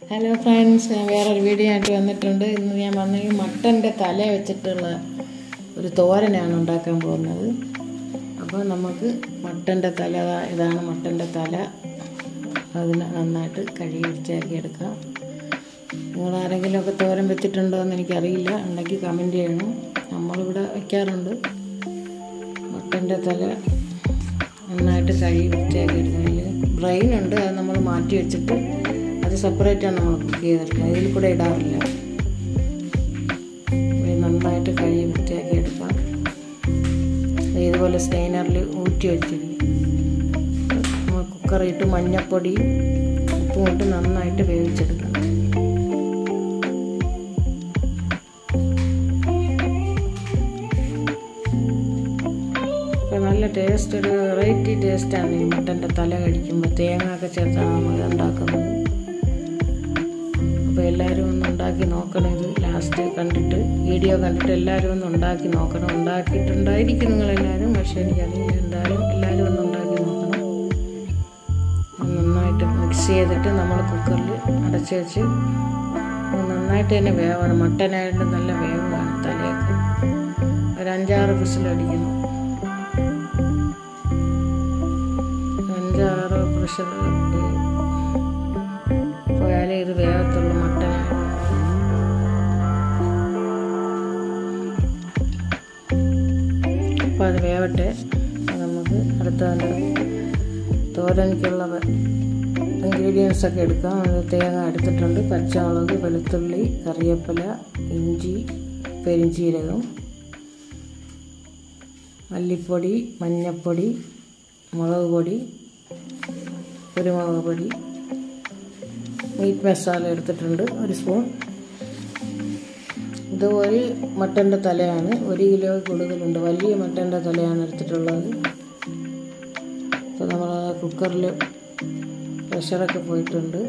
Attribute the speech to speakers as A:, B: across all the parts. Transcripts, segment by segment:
A: hello friends ഞാൻ വേറൊരു video ആയിട്ട് വന്നിട്ടുണ്ട് ഇന്ന് ഞാൻ വന്നെങ്കിൽ മട്ടൻ്റെ തല വെച്ചിട്ടുള്ള ഒരു തോരനാണ് ഉണ്ടാക്കാൻ പോകുന്നത് അപ്പോൾ നമുക്ക് മട്ടൻ്റെ തല ദാ- ഇതാണ് മട്ടൻ്റെ തല അതിന് നന്നായിട്ട് കഴുകി വൃത്തിയാക്കി എടുക്കാം നിങ്ങൾ ആരെങ്കിലുമൊക്കെ തോരൻ വെച്ചിട്ടുണ്ടോ എന്ന് എനിക്കറിയില്ല ഉണ്ടെങ്കിൽ കമൻറ്റ് ചെയ്യണം നമ്മളിവിടെ വയ്ക്കാറുണ്ട് മട്ടൻ്റെ തല നന്നായിട്ട് കഴുകി വൃത്തിയാക്കി എടുക്കണമെങ്കിൽ ബ്രെയിൻ ഉണ്ട് അത് നമ്മൾ മാറ്റി വെച്ചിട്ട് അത് സെപ്പറേറ്റാണ് നമ്മൾ കുക്ക് ചെയ്തെടുക്കുന്നത് ഇതിൽ കൂടെ ഇടാറില്ല ഇത് നന്നായിട്ട് കഴുകി വൃത്തിയാക്കി എടുക്കാം ഇത് ഇതുപോലെ സ്റ്റെയിനറിൽ ഊറ്റി വെച്ചിരിക്കും നമ്മൾ കുക്കറിട്ട് മഞ്ഞപ്പൊടി ഉപ്പും ഇട്ട് നന്നായിട്ട് വേവിച്ചെടുക്കണം അപ്പോൾ നല്ല ടേസ്റ്റ് ഒരു വെറൈറ്റി ടേസ്റ്റാണ് ഈ മട്ടൻ്റെ തല കടിക്കുമ്പോൾ തേങ്ങ ഒക്കെ ചേർത്താണ് നമ്മൾ ഇത് ഉണ്ടാക്കുന്നത് അപ്പോൾ എല്ലാവരും ഒന്ന് ഉണ്ടാക്കി നോക്കണം ഇത് ലാസ്റ്റ് കണ്ടിട്ട് വീഡിയോ കണ്ടിട്ട് എല്ലാവരും ഒന്ന് ഉണ്ടാക്കി നോക്കണം ഉണ്ടാക്കിയിട്ടുണ്ടായിരിക്കും നിങ്ങളെല്ലാവരും പക്ഷേ എനിക്കറിയില്ല എന്തായാലും എല്ലാവരും ഒന്ന് ഉണ്ടാക്കി നോക്കണം അത് നന്നായിട്ട് മിക്സ് ചെയ്തിട്ട് നമ്മൾ കുക്കറിൽ അടച്ച് വെച്ച് അത് നന്നായിട്ട് തന്നെ വേവണം മട്ടനായിട്ട് നല്ല വേവ് വേണം തലയൊക്കെ ഒരു അഞ്ചാറ് വിസിലടിക്കണം അഞ്ചാറ് പ്രഷർ പോയാലേ ഇത് വേഗത്തുള്ള മട്ടനായിട്ട് അപ്പോൾ അത് വേവട്ടെ അത് നമുക്ക് അടുത്ത തോരനിക്കുള്ള ഇൻഗ്രീഡിയൻസ് ഒക്കെ എടുക്കാം അത് തേങ്ങ എടുത്തിട്ടുണ്ട് പച്ചമുളക് വെളുത്തുള്ളി കറിവേപ്പില ഇഞ്ചി പെരിഞ്ചീരകം മല്ലിപ്പൊടി മഞ്ഞൾപ്പൊടി മുളക് പൊടി കുരുമുളക് പൊടി മീറ്റ് മസാല എടുത്തിട്ടുണ്ട് ഒരു സ്പൂൺ ഇത് ഒരു മട്ടൻ്റെ തലയാണ് ഒരു കിലോ കൂടുതലുണ്ട് വലിയ മട്ടൻ്റെ തലയാണ് എടുത്തിട്ടുള്ളത് അപ്പോൾ നമ്മൾ കുക്കറിൽ പ്രഷറൊക്കെ പോയിട്ടുണ്ട്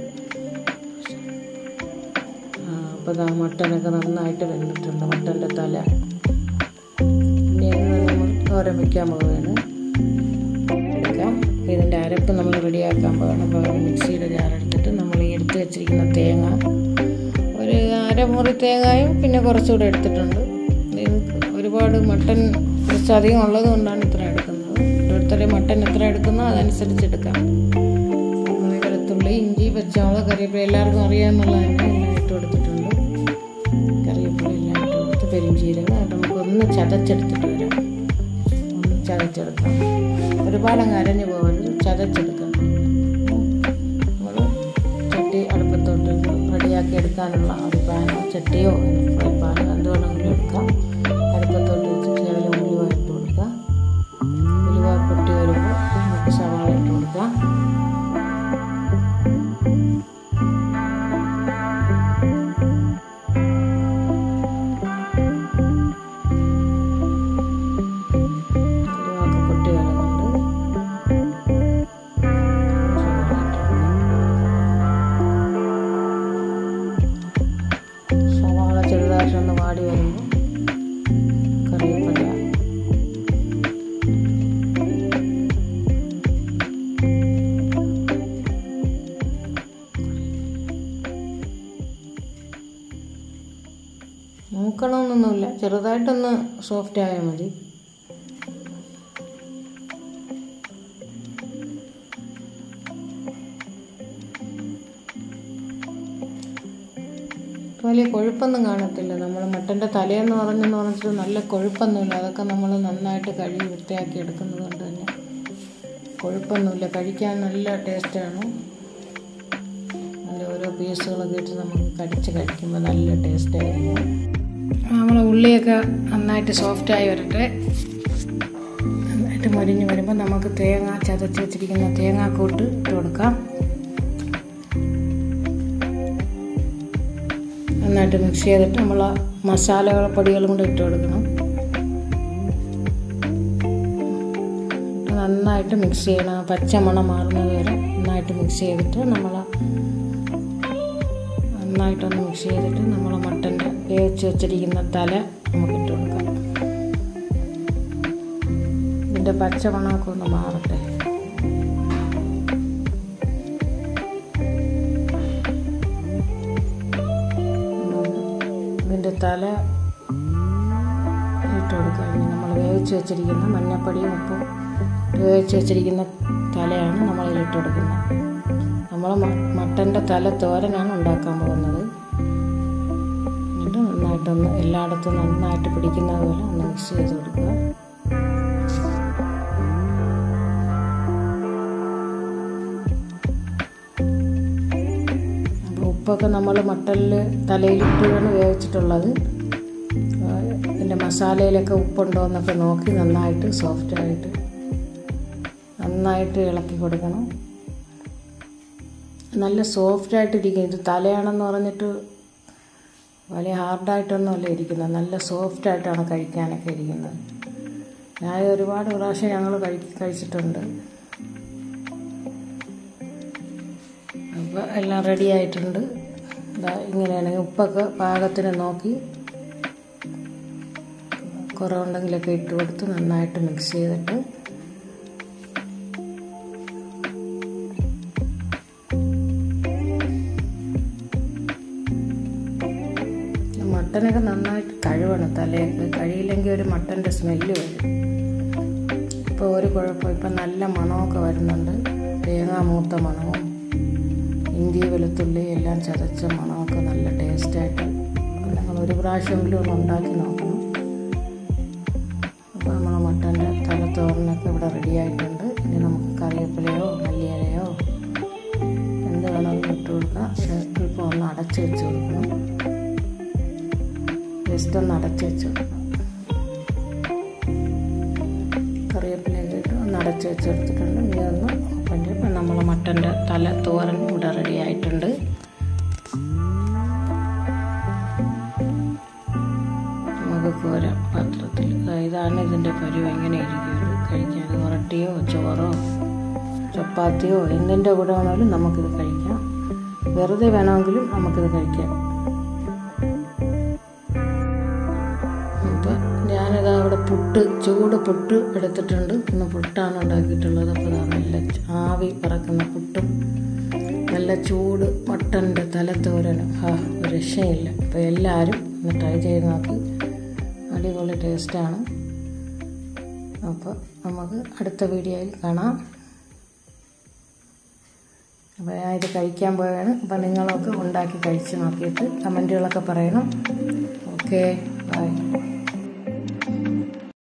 A: അപ്പോൾ ആ മട്ടനൊക്കെ നന്നായിട്ട് വെന്തിട്ടുണ്ട് മട്ടൻ്റെ തല ഇനി അത് നമ്മൾ തോരൻ വയ്ക്കാൻ പോവുകയാണ് എടുക്കാം ഇതിൻ്റെ അരപ്പ് നമ്മൾ റെഡിയാക്കാൻ പോകണം അപ്പോൾ മിക്സിയുടെ ജാറെടുത്തിട്ട് നമ്മൾ ഈ എടുത്ത് വെച്ചിരിക്കുന്ന തേങ്ങ ഒരു അരമുറി തേങ്ങയും പിന്നെ കുറച്ചുകൂടെ എടുത്തിട്ടുണ്ട് ഇത് ഒരുപാട് മട്ടൻ കുറച്ചധികം ഉള്ളത് കൊണ്ടാണ് ഇത്ര എടുക്കുന്നത് ഓരോരുത്തരെ മട്ടൻ എത്ര എടുക്കുന്നോ അതനുസരിച്ച് എടുക്കാം നമ്മൾ വെളുത്തുള്ളി ഇഞ്ചി പച്ചമുളക് കറിവേപ്പില എല്ലാവർക്കും അറിയാമെന്നുള്ള തന്നെ എല്ലാം ഇട്ട് കൊടുത്തിട്ടുണ്ട് കറിവേപ്പില എല്ലാം ഇട്ട് കൊടുത്ത് പെരിഞ്ചീരകം അത് നമുക്കൊന്ന് ചതച്ചെടുത്തിട്ട് വരാം ഒന്ന് ചതച്ചെടുക്കാം ഒരുപാട് അങ്ങ് അരഞ്ഞു പോകരുത് ചതച്ചെടുക്കണം നമ്മൾ ചട്ടി അടുപ്പത്തോട്ട് റെഡിയാക്കി എടുക്കാനുള്ള ഒരു പാനോ ചട്ടിയോ ഫ്രൈ പാനോ എന്ത് വേണമെങ്കിലും എടുക്കാം അടുപ്പത്തോട്ട് വെച്ച് ശകലം ഉലുവ ഇട്ട് കൊടുക്കാം ഉലുവ പൊട്ടി വരുമ്പോൾ നമുക്ക് സവാള ഇട്ട് കൊടുക്കാം ഉലുവൊക്കെ പൊട്ടി വരുന്നുണ്ട് സവാള ഇട്ട് കൊടുക്കാം സവാള ചെറുതായിട്ടൊന്ന് വാടി വരുമ്പോൾ കറിവേപ്പില നോക്കണമെന്നൊന്നുമില്ല ചെറുതായിട്ടൊന്ന് സോഫ്റ്റ് ആയാൽ മതി വലിയ കൊഴുപ്പൊന്നും കാണത്തില്ല നമ്മൾ മട്ടൻ്റെ തലയെന്ന് പറഞ്ഞെന്ന് പറഞ്ഞിട്ട് നല്ല കൊഴുപ്പൊന്നുമില്ല അതൊക്കെ നമ്മൾ നന്നായിട്ട് കഴുകി വൃത്തിയാക്കി എടുക്കുന്നത് കൊണ്ട് തന്നെ കൊഴുപ്പൊന്നുമില്ല കഴിക്കാൻ നല്ല ടേസ്റ്റാണ് നല്ല ഓരോ പീസുകളൊക്കെ ഇട്ട് നമുക്ക് കടിച്ച് കഴിക്കുമ്പോൾ നല്ല ടേസ്റ്റായിരിക്കും നമ്മൾ ഉള്ളിയൊക്കെ നന്നായിട്ട് സോഫ്റ്റായി വരട്ടെ നന്നായിട്ട് മരിഞ്ഞ് വരുമ്പോൾ നമുക്ക് തേങ്ങ ചതച്ച് വെച്ചിരിക്കുന്ന തേങ്ങാക്കൂട്ട് ഇട്ട് കൊടുക്കാം നന്നായിട്ട് മിക്സ് ചെയ്തിട്ട് നമ്മൾ മസാലകൾ പൊടികളും കൂടെ ഇട്ട് കൊടുക്കണം ഇട്ട് നന്നായിട്ട് മിക്സ് ചെയ്യണം ആ പച്ചമണം മാറുന്നത് വരെ നന്നായിട്ട് മിക്സ് ചെയ്തിട്ട് നമ്മൾ നന്നായിട്ടൊന്ന് മിക്സ് ചെയ്തിട്ട് നമ്മൾ മട്ടൻ്റെ വേവിച്ച് വെച്ചിരിക്കുന്ന തല നമുക്ക് ഇട്ട് കൊടുക്കാം ഇതിൻ്റെ പച്ചമണമൊക്കെ ഒന്ന് മാറട്ടെ തല ഇട്ട് കൊടുക്കുക ഇനി നമ്മൾ വേവിച്ച് വെച്ചിരിക്കുന്ന മഞ്ഞപ്പൊടിയും ഉപ്പും വേവിച്ച് വെച്ചിരിക്കുന്ന തലയാണ് നമ്മൾ ഇട്ട് കൊടുക്കുന്നത് നമ്മൾ മട്ടൻ്റെ തല തോരനാണ് ഉണ്ടാക്കാൻ പോകുന്നത് എന്നിട്ട് നന്നായിട്ടൊന്ന് എല്ലായിടത്തും നന്നായിട്ട് പിടിക്കുന്നത് പോലെ ഒന്ന് മിക്സ് ചെയ്ത് കൊടുക്കുക അപ്പോൾ ഉപ്പൊക്കെ നമ്മൾ മട്ടനിൽ തലയിലിട്ടാണ് വേവിച്ചിട്ടുള്ളത് ഇതിൻ്റെ മസാലയിലൊക്കെ ഉപ്പുണ്ടോ എന്നൊക്കെ നോക്കി നന്നായിട്ട് സോഫ്റ്റായിട്ട് നന്നായിട്ട് ഇളക്കി കൊടുക്കണം നല്ല സോഫ്റ്റായിട്ടിരിക്കും ഇത് തലയാണെന്ന് പറഞ്ഞിട്ട് വലിയ ഹാർഡായിട്ടൊന്നുമല്ല ഇരിക്കുന്നത് നല്ല സോഫ്റ്റായിട്ടാണ് കഴിക്കാനൊക്കെ ഇരിക്കുന്നത് ഞാൻ ഒരുപാട് പ്രാവശ്യം ഞങ്ങൾ കഴി കഴിച്ചിട്ടുണ്ട് അപ്പോൾ എല്ലാം റെഡി ആയിട്ടുണ്ട് ഇങ്ങനെയാണെങ്കിൽ ഉപ്പൊക്കെ പാകത്തിന് നോക്കി കുറവുണ്ടെങ്കിലൊക്കെ ഇട്ട് കൊടുത്ത് നന്നായിട്ട് മിക്സ് ചെയ്തിട്ട് മട്ടനൊക്കെ നന്നായിട്ട് കഴുകണം തലയൊക്കെ കഴിയില്ലെങ്കിൽ ഒരു മട്ടൻ്റെ സ്മെല്ല് വരും ഇപ്പോൾ ഒരു കുഴപ്പം ഇപ്പം നല്ല മണമൊക്കെ വരുന്നുണ്ട് തേങ്ങ മൂത്ത മണവും ഇഞ്ചി വെളുത്തുള്ളി എല്ലാം ചതച്ച മണമൊക്കെ നല്ല ടേസ്റ്റായിട്ട് നിങ്ങൾ ഒരു പ്രാവശ്യമെങ്കിലും ഒന്ന് ഉണ്ടാക്കി നോക്കണം അപ്പോൾ നമ്മൾ മട്ടൻ്റെ തലത്തോറിനൊക്കെ ഇവിടെ റെഡി ആയിട്ടുണ്ട് ഇനി നമുക്ക് കറിവേപ്പിലയോ മല്ലിയിലയോ എന്ത് വേണമെങ്കിലും ഇട്ട് കൊടുക്കാം ഇപ്പോൾ ഒന്ന് അടച്ച് വെച്ച് കൊടുക്കണം ജസ്റ്റ് ഒന്ന് അടച്ച് വെച്ച് കൊടുക്കണം കറിവേപ്പിലയൊക്കെ ഇട്ട് ഒന്ന് അടച്ച് വെച്ചെടുത്തിട്ടുണ്ട് ഇനി ഒന്ന് ഓപ്പൺ ചെയ്യും നമ്മൾ മട്ടൻ്റെ തല തോരൻ ഇവിടെ റെഡി ആയിട്ടുണ്ട് നമുക്ക് കോരാം പാത്രത്തിൽ ഇതാണ് ഇതിൻ്റെ പരുവ് എങ്ങനെ ഇരിക്കുന്നത് കഴിക്കാൻ ഉരട്ടിയോ ചോറോ ചപ്പാത്തിയോ എന്തിൻ്റെ കൂടെ വേണമെങ്കിലും നമുക്കിത് കഴിക്കാം വെറുതെ വേണമെങ്കിലും നമുക്കിത് കഴിക്കാം അപ്പം ഞാനിതാ അവിടെ പുട്ട് ചൂട് പുട്ട് എടുത്തിട്ടുണ്ട് ഇന്ന് പുട്ടാണ് ഉണ്ടാക്കിയിട്ടുള്ളത് അപ്പോൾ ഇതാ നല്ല ആവി പറക്കുന്ന പുട്ടും നല്ല ചൂട് മട്ടൻ്റെ തലത്തോരനും ആ ഒരു രക്ഷയില്ല അപ്പോൾ എല്ലാവരും ഒന്ന് ട്രൈ ചെയ്ത് നോക്കി അടിപൊളി ടേസ്റ്റാണ് അപ്പോൾ നമുക്ക് അടുത്ത വീഡിയോയിൽ കാണാം അപ്പോൾ ഞാൻ ഇത് കഴിക്കാൻ പോവുകയാണ് അപ്പോൾ നിങ്ങളൊക്കെ ഉണ്ടാക്കി കഴിച്ച് നോക്കിയിട്ട് കമൻറ്റുകളൊക്കെ പറയണം ഓക്കെ ബൈ